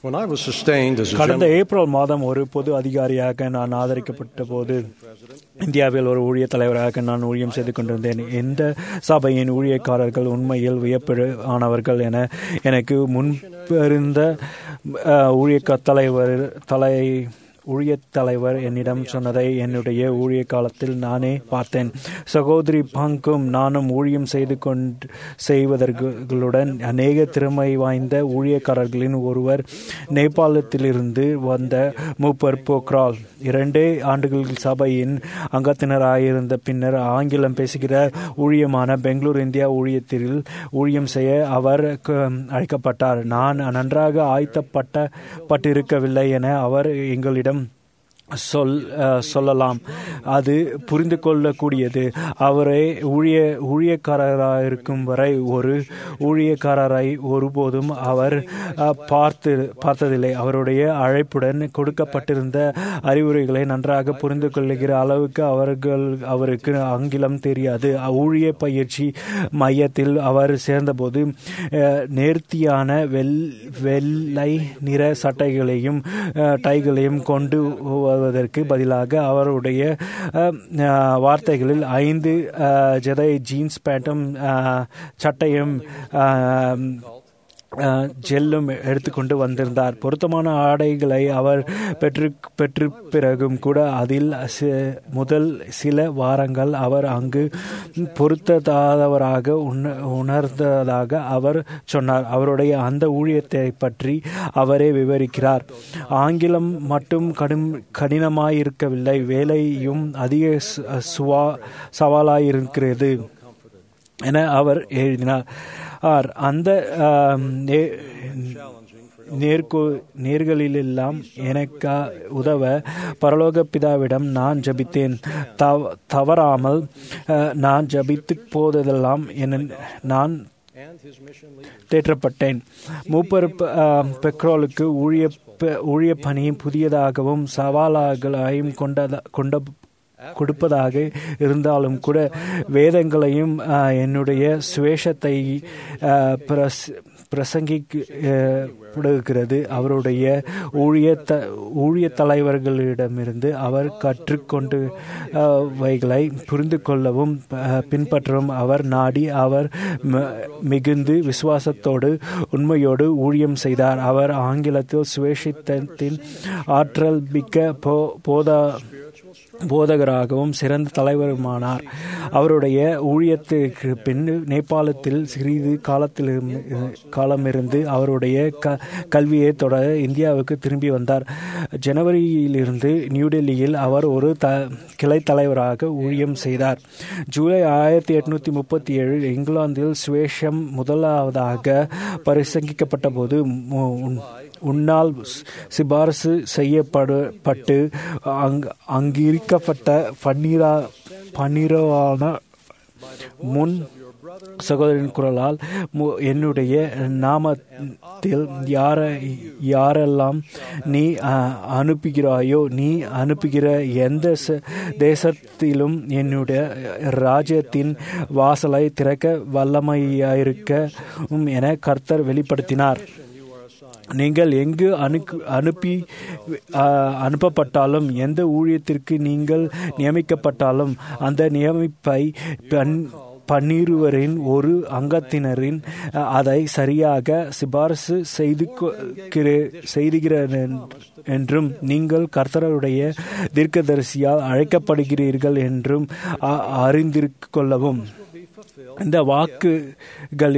When I was sustained as a கடந்த general April மாதம் ஒரு பொது அதிகாரியாக நான் ஆதரிக்கப்பட்ட போது இந்தியாவில் ஒரு ஊழிய தலைவராக நான் ஊழியம் செய்து கொண்டிருந்தேன் இந்த சபையின் ஊழியக்காரர்கள் உண்மையில் வியப்பு ஆனவர்கள் என எனக்கு முன்பிருந்த அஹ், ஊழிய தலைவர் தலை ஊழியத் தலைவர் என்னிடம் சொன்னதை என்னுடைய ஊழிய காலத்தில் நானே பார்த்தேன் சகோதரி பங்கும் நானும் ஊழியம் செய்து கொண்டு செய்வதற்களுடன் அநேக திறமை வாய்ந்த ஊழியக்காரர்களின் ஒருவர் நேபாளத்திலிருந்து வந்த மூப்பர் போக்ரால் இரண்டே ஆண்டுகள் சபையின் அங்கத்தினராயிருந்த பின்னர் ஆங்கிலம் பேசுகிற ஊழியமான பெங்களூர் இந்தியா ஊழியத்தில் ஊழியம் செய்ய அவர் க- அழைக்கப்பட்டார் நான் நன்றாக ஆயத்தப்பட்ட பட்டிருக்கவில்லை என அவர் எங்களிடம் சொல் அஹ், சொல்லலாம் அது புரிந்து கொள்ளக்கூடியது அவரை ஊழிய ஊழியக்காரராயிருக்கும் வரை ஒரு ஊழியக்காரரை ஒருபோதும் அவர் அஹ், பார்த்து பார்த்ததில்லை அவருடைய அழைப்புடன் கொடுக்கப்பட்டிருந்த அறிவுரைகளை நன்றாக புரிந்து கொள்ளுகிற அளவுக்கு அவர்கள் அவருக்கு ஆங்கிலம் தெரியாது ஊழிய பயிற்சி மையத்தில் அவர் சேர்ந்தபோது அஹ், நேர்த்தியான வெள் வெள்ளை நிற சட்டைகளையும் அஹ், டைகளையும் கொண்டு வருவதற்கு பதிலாக அவருடைய அஹ், அஹ், வார்த்தைகளில் ஐந்து அஹ், ஜதை ஜீன்ஸ் பேண்ட்டும் அஹ், சட்டையும் அஹ், அஹ், ஜெல்லும் எடுத்துக்கொண்டு வந்திருந்தார் பொருத்தமான ஆடைகளை அவர் பெற்று பெற்று பிறகும் கூட அதில் சி- முதல் சில வாரங்கள் அவர் அங்கு பொருத்ததாதவராக உண- உணர்ந்ததாக அவர் சொன்னார் அவருடைய அந்த ஊழியத்தை பற்றி அவரே விவரிக்கிறார் ஆங்கிலம் மட்டும் கடும் கடினமாயிருக்கவில்லை வேலையும் அதிக சு- சுவா சவாலாயிருக்கிறது என அவர் எழுதினார் ஆர் அந்த ஆம், நே- நேர்கோ நேர்களிலெல்லாம் எனக்கு உதவ பரலோக பிதாவிடம் நான் ஜபித்தேன் தவ தவறாமல் அஹ், நான் ஜபித்து போததெல்லாம் என நான் தேற்றப்பட்டேன் மூப்பர் ப- ஆஹ், பெக்ரோலுக்கு ஊழிய ப- ஊழிய பணி புதியதாகவும் சவாலாகளையும் கொண்டத கொண்ட கொடுப்பதாக இருந்தாலும் கூட வேதங்களையும் ஆஹ், என்னுடைய சுவேஷத்தை ஆஹ், பிரஸ் பிரசங்கிக்கப்படுகிறது அவருடைய ஊழிய த ஊழிய தலைவர்களிடமிருந்து அவர் கற்றுக்கொண்டு ஆஹ், வைகளை புரிந்து கொள்ளவும் ஆஹ், பின்பற்றவும் அவர் நாடி அவர் ம- மிகுந்து விசுவாசத்தோடு உண்மையோடு ஊழியம் செய்தார் அவர் ஆங்கிலத்தில் சுவேஷித்தத்தின் ஆற்றல் மிக்க போ போதா போதகராகவும் சிறந்த தலைவருமானார் அவருடைய ஊழியத்திற்கு பின் நேபாளத்தில் சிறிது காலத்திலிருந்து காலமிருந்து அவருடைய க கல்வியை தொடர இந்தியாவுக்கு திரும்பி வந்தார் ஜனவரியிலிருந்து நியூடெல்லியில் அவர் ஒரு த கிளை தலைவராக ஊழியம் செய்தார் ஜூலை ஆயிரத்தி எட்நூத்தி முப்பத்தி ஏழு இங்கிலாந்தில் சுவேஷம் முதலாவதாக பரிசங்கிக்கப்பட்ட போது உன்னால் சிபாரசு செய்யப்பட்டு அங் அங்கிருக்கப்பட்ட பன்னீரா பன்னிரவான முன் சகோதரின் குரலால் மு- என்னுடைய நாமத்தில் யார யாரெல்லாம் நீ அஹ், அனுப்புகிறாயோ நீ அனுப்புகிற எந்த ச- தேசத்திலும் என்னுடைய ராஜ்யத்தின் வாசலை திறக்க வல்லமையாயிருக்கும் என கர்த்தர் வெளிப்படுத்தினார் நீங்கள் எங்கு அனுக்கு அனுப்பி ஆஹ், அனுப்பப்பட்டாலும் எந்த ஊழியத்திற்கு நீங்கள் நியமிக்கப்பட்டாலும் அந்த நியமிப்பை பன் பன்னிருவரின் ஒரு அங்கத்தினரின் அஹ், அதை சரியாக சிபாரிசு செய்து கொ- கிற- செய்துகிறேன் என்றும் நீங்கள் கர்த்தருடைய தீர்க்கதரிசியால் அழைக்கப்படுகிறீர்கள் என்றும் அ- அறிந்திருக் கொள்ளவும் இந்த வாக்குகளி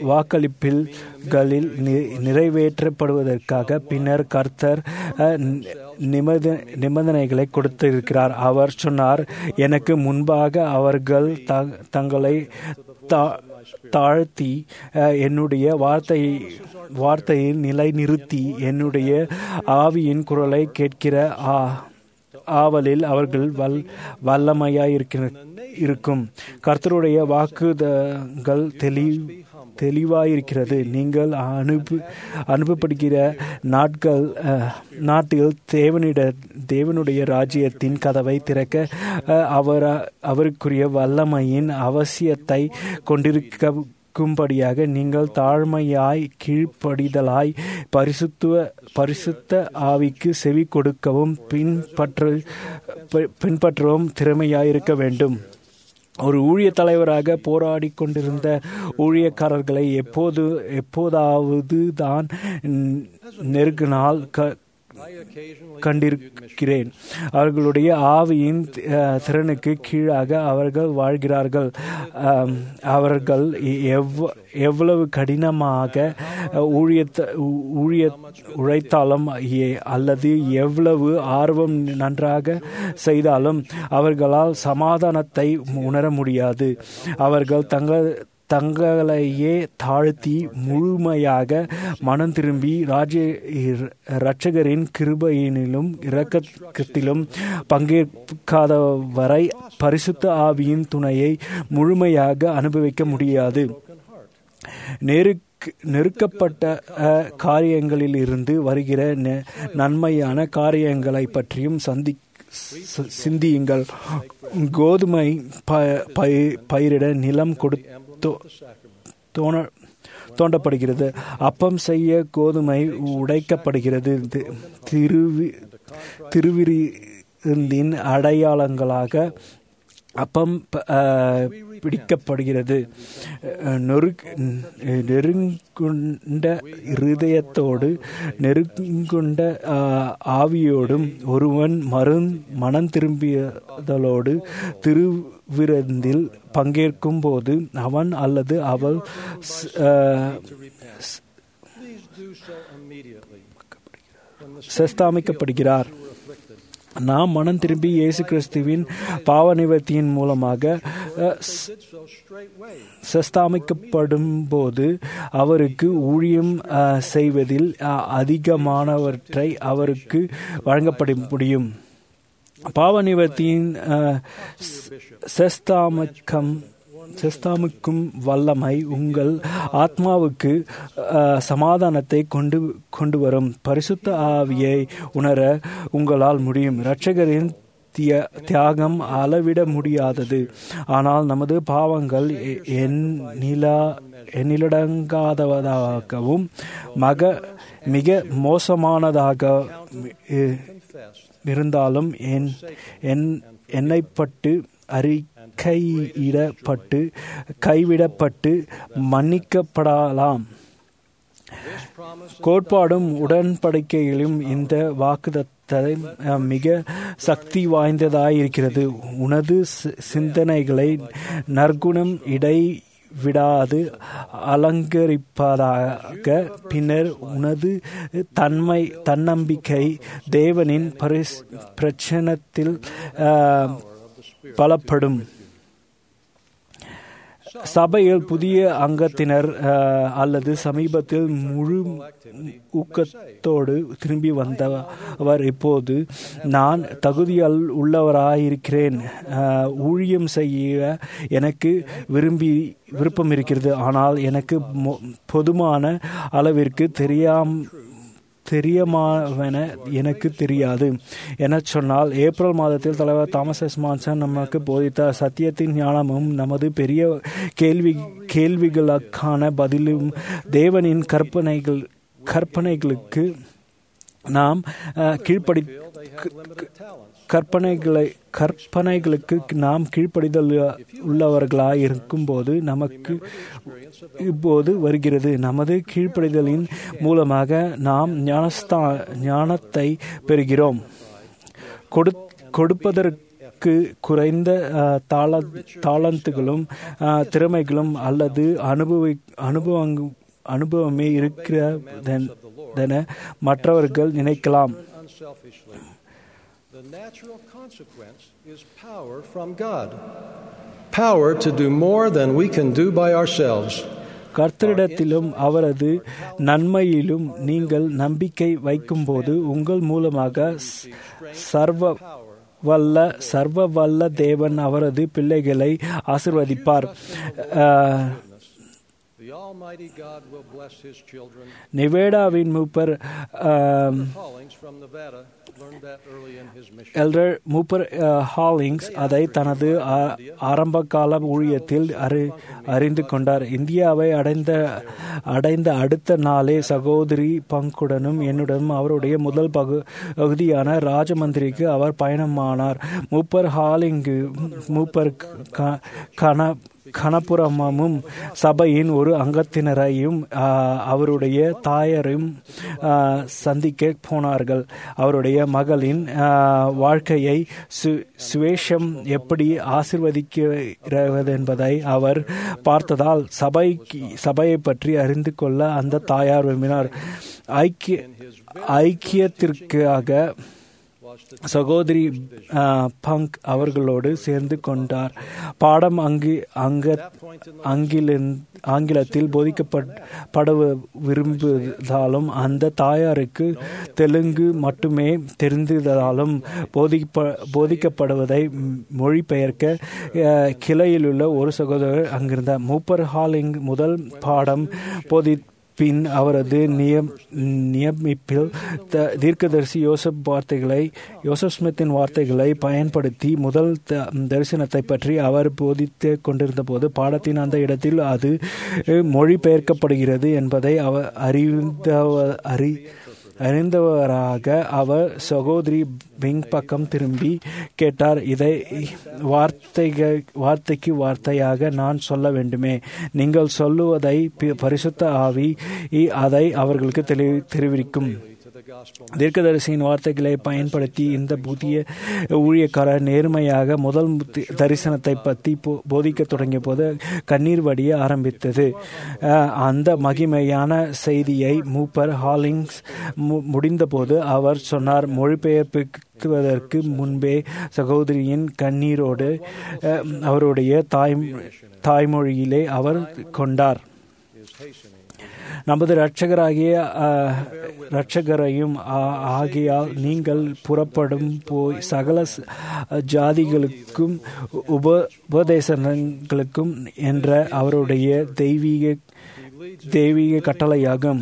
வாக்களிப்பில்களில் நி- நிறைவேற்றப்படுவதற்காக பின்னர் கர்த்தர் அஹ், நிபந்த நிபந்தனைகளை கொடுத்திருக்கிறார் அவர் சொன்னார் எனக்கு முன்பாக அவர்கள் த- தங்களை தா- தாழ்த்தி அஹ், என்னுடைய வார்த்தை வார்த்தையில் நிலைநிறுத்தி என்னுடைய ஆவியின் குரலை கேட்கிற ஆ ஆவலில் அவர்கள் வல் வல்லமையாயிருக்கிற இருக்கும் கர்த்தருடைய வாக்குதங்கள் தெளி தெளிவாயிருக்கிறது நீங்கள் அனுப்பு அனுப்பப்படுகிற நாட்கள் அஹ், நாட்டில் தேவனிட தேவனுடைய ராஜ்யத்தின் கதவை திறக்க அஹ், அவர் அவருக்குரிய வல்லமையின் அவசியத்தை கொண்டிருக்க இருக்கும்படியாக நீங்கள் தாழ்மையாய் கீழ்ப்படிதலாய் பரிசுத்துவ பரிசுத்த ஆவிக்கு செவி கொடுக்கவும் பின்பற்ற பி- பின்பற்றவும் திறமையாயிருக்க வேண்டும் ஒரு ஊழிய தலைவராக போராடி கொண்டிருந்த ஊழியக்காரர்களை எப்போது எப்போதாவது தான் நெருங்கினால் க I occasionally கண்டிருக்கிறேன் அவர்களுடைய ஆவியின் அஹ், திறனுக்கு கீழாக அவர்கள் வாழ்கிறார்கள் ஆம், அவர்கள் எவ்வ எவ்வளவு கடினமாக அஹ், ஊழியத்த ஊ- ஊழிய உழைத்தாலும் எ- அல்லது எவ்வளவு ஆர்வம் நன்றாக செய்தாலும் அவர்களால் சமாதானத்தை உணர முடியாது அவர்கள் தங்கள் தங்களையே தாழ்த்தி முழுமையாக மனம் திரும்பி ராஜ இரட்சகரின் கிருபையினிலும் இரக்கத்திலும் பங்கேற்காதவரை பரிசுத்த ஆவியின் துணையை முழுமையாக அனுபவிக்க முடியாது நெருக் நெருக்கப்பட்ட அஹ், காரியங்களிலிருந்து வருகிற ந- நன்மையான காரியங்களை பற்றியும் சந்தி சி- சிந்தியுங்கள் கோதுமை ப- பயிர் பயிரிட நிலம் கொடுத்தோ தோண தோண்டப்படுகிறது அப்பம் செய்ய கோதுமை உடைக்கப்படுகிறது தி- திருவி திருவிருந்தின் அடையாளங்களாக அப்பம் ப- அஹ், பிடிக்கப்படுகிறது அஹ், நொறுக் நெருங்குண்ட இருதயத்தோடு நெருங்குண்ட அஹ், ஆவியோடும் ஒருவன் மருந் மனம் திரும்பியதலோடு திருவிருந்தில் பங்கேற்கும் போது அவன் அல்லது அவள் ஸ்- அஹ், ஸ்- Please do so immediately. When the சிஸ்தாமிக்கப்படுகிறார் were afflicted, நாம் மனம் திரும்பி இயேசு கிறிஸ்துவின் பாவ நிவர்த்தியின் மூலமாக அஹ், ஸ்- did so straightway. சிஸ்தாமிக்கப்படும் போது அவருக்கு ஊழியம் அஹ், செய்வதில் அஹ், அதிகமானவற்றை அவருக்கு வழங்கப்பட முடியும் பாவ நிவர்த்தியின் அஹ், ஸ்- சிஸ்தாமிக்கம் சிஸ்தாமிக்கும் வல்லமை உங்கள் ஆத்மாவுக்கு அஹ், சமாதானத்தை கொண்டு கொண்டு வரும் பரிசுத்த ஆவியை உணர உங்களால் முடியும் இரட்சகரின் திய- தியாகம் அளவிட முடியாதது ஆனால் நமது பாவங்கள் எ- எண்ணிலா எண்ணிலடங்காதவதாகவும் மக மிக மோசமானதாக இ- இருந்தாலும் என் என் எண்ணெய்ப்பட்டு அறிக்கையிடப்பட்டு கைவிடப்பட்டு மன்னிக்கப்படலாம் This promise கோட்பாடும் உடன்படிக்கையிலும் இந்த வாக்குதத்தை அஹ், மிக சக்தி வாய்ந்ததாயிருக்கிறது உனது சி- சிந்தனைகளை நற்குணம் இடைவிடாது அலங்கரிப்பதாக பின்னர் உனது தன்மை தன்னம்பிக்கை தேவனின் பரிஸ் பிரச்சனத்தில் அஹ், பலப்படும் சபையில் புதிய அங்கத்தினர் அஹ், அல்லது சமீபத்தில் முழு ஊக்கத்தோடு திரும்பி வந்தவர் இப்போது நான் தகுதியால் உள்ளவராயிருக்கிறேன் அஹ், ஊழியம் செய்ய எனக்கு விரும்பி விருப்பம் இருக்கிறது ஆனால் எனக்கு மொ- பொதுமான அளவிற்கு தெரியாம தெரியமாவென எனக்கு தெரியாது என சொன்னால் ஏப்ரல் மாதத்தில் தலைவர் தாமஸ் எஸ் மான்சன் நமக்கு போதித்த சத்தியத்தின் ஞானமும் நமது பெரிய கேள்வி கேள்விகளுக்கான பதிலும் தேவனின் கற்பனைகள் கற்பனைகளுக்கு நாம் அஹ், கீழ்ப்படி limited talents. கற்பனைகளை கற்பனைகளுக்கு நாம் கீழ்ப்படிதல் உள்ளவர்களாய் இருக்கும்போது நமக்கு இப்போது வருகிறது நமது கீழ்ப்படிதலின் மூலமாக நாம் ஞானஸ்தா ஞானத்தை பெறுகிறோம் கொடு கொடுப்பதற்கு குறைந்த அஹ், தாள தாளந்துகளும் அஹ், திறமைகளும் அல்லது அனுபவி அனுபவங் அனுபவமே இருக்கிறதென மற்றவர்கள் நினைக்கலாம் unselfishly. The natural consequence is power from God. Power to do more than we can do by ourselves. கர்த்தரிடத்திலும் அவரது நன்மையிலும் நீங்கள் நம்பிக்கை வைக்கும்போது உங்கள் மூலமாக ஸ்- சர்வ வல்ல சர்வ வல்ல தேவன் அவரது பிள்ளைகளை ஆசிர்வதிப்பார் அஹ், The Almighty God will bless His children. நிவேடாவின் மூப்பர் ah, Callings from Nevada learned that early in his mission. Elder மூப்பர் அஹ், ஹாலிங்ஸ் அதை தனது ஆ- ஆரம்பகால ஊழியத்தில் அறி அறிந்து கொண்டார் இந்தியாவை அடைந்த அடைந்த அடுத்த நாளே சகோதரி பங்குடனும் என்னுடனும் அவருடைய முதல் பகு பகுதியான ராஜமந்திரிக்கு அவர் பயணமானார் மூப்பர் ஹாலிங்கு மூப்பர் க- கன கணபுரமும் சபையின் ஒரு அங்கத்தினரையும் ஆ, அவருடைய தாயரையும் ஆ, சந்திக்க போனார்கள் அவருடைய மகளின் ஆ, வாழ்க்கையை சு சுவேஷம் எப்படி ஆசிர்வதிக்கிறது என்பதை அவர் பார்த்ததால் சபை சபையை பற்றி அறிந்து கொள்ள அந்த தாயார் விரும்பினார் ஐக்கிய ஐக்கியத்திற்காக சகோதரி ஆ, பங்க் அவர்களோடு சேர்ந்து கொண்டார் பாடம் அங்கு அங்க ஆங்கிலின் ஆங்கிலத்தில் போதிக்கப்பட விரும்புவதாலும் அந்த தாயாருக்கு தெலுங்கு மட்டுமே தெரிந்ததாலும் போதிப்ப போதிக்கப்படுவதை மொழிபெயர்க்க ஆ, கிளையிலுள்ள ஒரு சகோதரர் அங்கிருந்தார் மூப்பர் ஹாலிங் முதல் பாடம் போதி பின் அவரது நியம் நியமிப்பில் த- தீர்க்கதரிசி யோசப் வார்த்தைகளை யோசப் ஸ்மித்தின் வார்த்தைகளை பயன்படுத்தி முதல் த- தரிசனத்தை பற்றி அவர் போதித்து கொண்டிருந்த போது பாடத்தின் அந்த இடத்தில் அது மொழிபெயர்க்கப்படுகிறது என்பதை அவர் அறிந்தவ அறி அறிந்தவராக அவர் சகோதரி பிங் பக்கம் திரும்பி கேட்டார் இதை வார்த்தைகள் வார்த்தைக்கு வார்த்தையாக நான் சொல்ல வேண்டுமே நீங்கள் சொல்லுவதை பி- பரிசுத்த ஆவி இ- அதை அவர்களுக்கு தெளி தெரிவிக்கும் To the gospel. தீர்க்கதரிசியின் வார்த்தைகளை பயன்படுத்தி இந்த புதிய ஊழியக்காரர் நேர்மையாக முதல் தி- தரிசனத்தை பற்றி போ- போதிக்கத் தொடங்கிய போது கண்ணீர் வடிய ஆரம்பித்தது அஹ், அந்த மகிமையான செய்தியை மூப்பர் ஹாலிங்ஸ் மு- முடிந்தபோது அவர் சொன்னார் மொழிபெயர்ப்புவதற்கு முன்பே சகோதரியின் கண்ணீரோடு அஹ், அவருடைய தாய் தாய்மொழியிலே அவர் கொண்டார் is hastening. நமது இரட்சகராகிய அஹ், இரட்சகரையும் ஆ- ஆகியால் நீங்கள் புறப்படும் போய் சகல ச- ஜாதிகளுக்கும் உப உபதேசங்களுக்கும் என்ற அவருடைய தெய்வீக தெய்வீக கட்டளையாகும்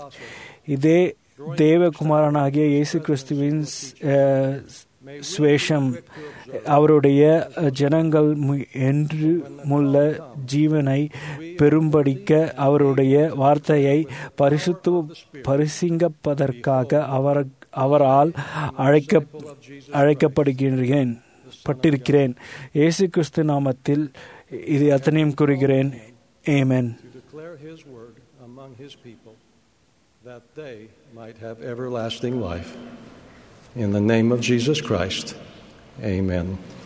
இதே தேவகுமாரனாகிய இயேசு கிறிஸ்துவின் அஹ், சுவேஷம் அவருடைய ஜனங்கள் மு- என்று முள்ள ஜீவனை பெரும்படிக்க அவருடைய வார்த்தையை பரிசுத்து பரிசிங்கப்பதற்காக அவர் அவரால் அழைக்க அழைக்கப்படுகிறேன் பட்டிருக்கிறேன் இயேசு கிறிஸ்து நாமத்தில் இது அத்தனையும் கூறுகிறேன் ஏமேன் To declare his word among his people that they might have everlasting life. In the name of Jesus Christ, amen.